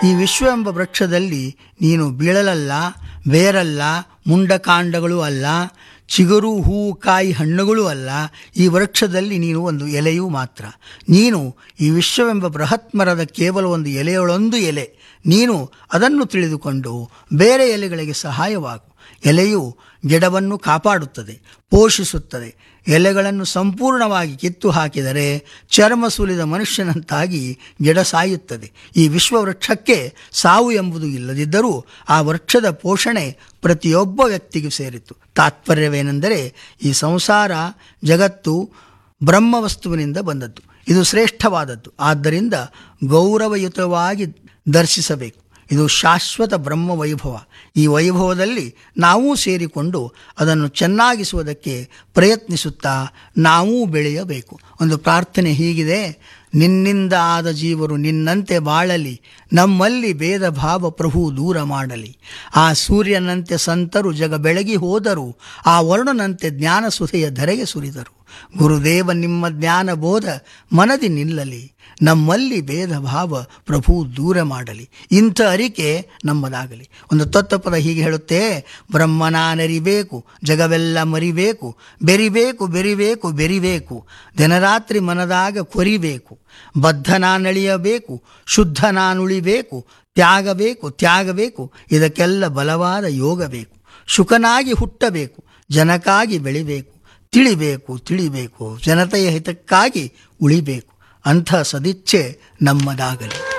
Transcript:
ಈ ವಿಶ್ವ ಎಂಬ ವೃಕ್ಷದಲ್ಲಿ ನೀನು ಬೀಳಲಲ್ಲ ಬೇರಲ್ಲ ಮುಂಡಕಾಂಡಗಳು ಅಲ್ಲ ಚಿಗುರು ಹೂವು ಕಾಯಿ ಹಣ್ಣುಗಳು ಅಲ್ಲ ಈ ವೃಕ್ಷದಲ್ಲಿ ನೀನು ಒಂದು ಎಲೆಯೂ ಮಾತ್ರ ನೀನು ಈ ವಿಶ್ವವೆಂಬ ಬೃಹತ್ ಮರದ ಕೇವಲ ಒಂದು ಎಲೆಯೊಳೊಂದು ಎಲೆ ನೀನು ಅದನ್ನು ತಿಳಿದುಕೊಂಡು ಬೇರೆ ಎಲೆಗಳಿಗೆ ಸಹಾಯವಾಗು ಎಲೆಯು ಗಿಡವನ್ನು ಕಾಪಾಡುತ್ತದೆ ಪೋಷಿಸುತ್ತದೆ ಎಲೆಗಳನ್ನು ಸಂಪೂರ್ಣವಾಗಿ ಕಿತ್ತು ಹಾಕಿದರೆ ಚರ್ಮ ಸುಲಿದ ಮನುಷ್ಯನಂತಾಗಿ ಗಿಡ ಸಾಯುತ್ತದೆ ಈ ವಿಶ್ವವೃಕ್ಷಕ್ಕೆ ಸಾವು ಎಂಬುದು ಇಲ್ಲದಿದ್ದರೂ ಆ ವೃಕ್ಷದ ಪೋಷಣೆ ಪ್ರತಿಯೊಬ್ಬ ವ್ಯಕ್ತಿಗೂ ಸೇರಿತು ತಾತ್ಪರ್ಯವೇನೆಂದರೆ ಈ ಸಂಸಾರ ಜಗತ್ತು ಬ್ರಹ್ಮವಸ್ತುವಿನಿಂದ ಬಂದದ್ದು ಇದು ಶ್ರೇಷ್ಠವಾದದ್ದು ಆದ್ದರಿಂದ ಗೌರವಯುತವಾಗಿ ದರ್ಶಿಸಬೇಕು ಇದು ಶಾಶ್ವತ ಬ್ರಹ್ಮ ವೈಭವ ಈ ವೈಭವದಲ್ಲಿ ನಾವೂ ಸೇರಿಕೊಂಡು ಅದನ್ನು ಚೆನ್ನಾಗಿಸುವುದಕ್ಕೆ ಪ್ರಯತ್ನಿಸುತ್ತಾ ನಾವೂ ಬೆಳೆಯಬೇಕು ಒಂದು ಪ್ರಾರ್ಥನೆ ಹೀಗಿದೆ ನಿನ್ನಿಂದ ಆದ ಜೀವರು ನಿನ್ನಂತೆ ಬಾಳಲಿ ನಮ್ಮಲ್ಲಿ ಭೇದ ಭಾವ ಪ್ರಭು ದೂರ ಮಾಡಲಿ ಆ ಸೂರ್ಯನಂತೆ ಸಂತರು ಜಗ ಬೆಳಗಿ ಹೋದರು ಆ ವರ್ಣನಂತೆ ಜ್ಞಾನ ಸುಧೆಯ ಧರೆಗೆ ಸುರಿದರು ಗುರುದೇವ ನಿಮ್ಮ ಜ್ಞಾನ ಬೋಧ ಮನದಿ ನಿಲ್ಲಲಿ ನಮ್ಮಲ್ಲಿ ಭೇದ ಭಾವ ಪ್ರಭು ದೂರ ಮಾಡಲಿ ಇಂಥ ಅರಿಕೆ ನಮ್ಮದಾಗಲಿ ಒಂದು ತತ್ವಪದ ಹೀಗೆ ಹೇಳುತ್ತೆ ಬ್ರಹ್ಮನಾನರಿಬೇಕು ಜಗವೆಲ್ಲ ಮರಿಬೇಕು ಬೆರಿಬೇಕು ಬೆರಿಬೇಕು ಬೆರಿಬೇಕು ದಿನರಾತ್ರಿ ಮನದಾಗ ಕೊರಿಬೇಕು ಬದ್ಧನಾನಳಿಯಬೇಕು ಶುದ್ಧನಾನುಳಿಬೇಕು ತ್ಯಾಗಬೇಕು ತ್ಯಾಗಬೇಕು ಇದಕ್ಕೆಲ್ಲ ಬಲವಾದ ಯೋಗ ಬೇಕು ಶುಕನಾಗಿ ಹುಟ್ಟಬೇಕು ಜನಕ್ಕಾಗಿ ಬೆಳಿಬೇಕು ತಿಳಿಬೇಕು ತಿಳಿಬೇಕು ಜನತೆಯ ಹಿತಕ್ಕಾಗಿ ಉಳಿಬೇಕು ಅಂಥ ಸದಿಚ್ಛೆ ನಮ್ಮದಾಗಲಿ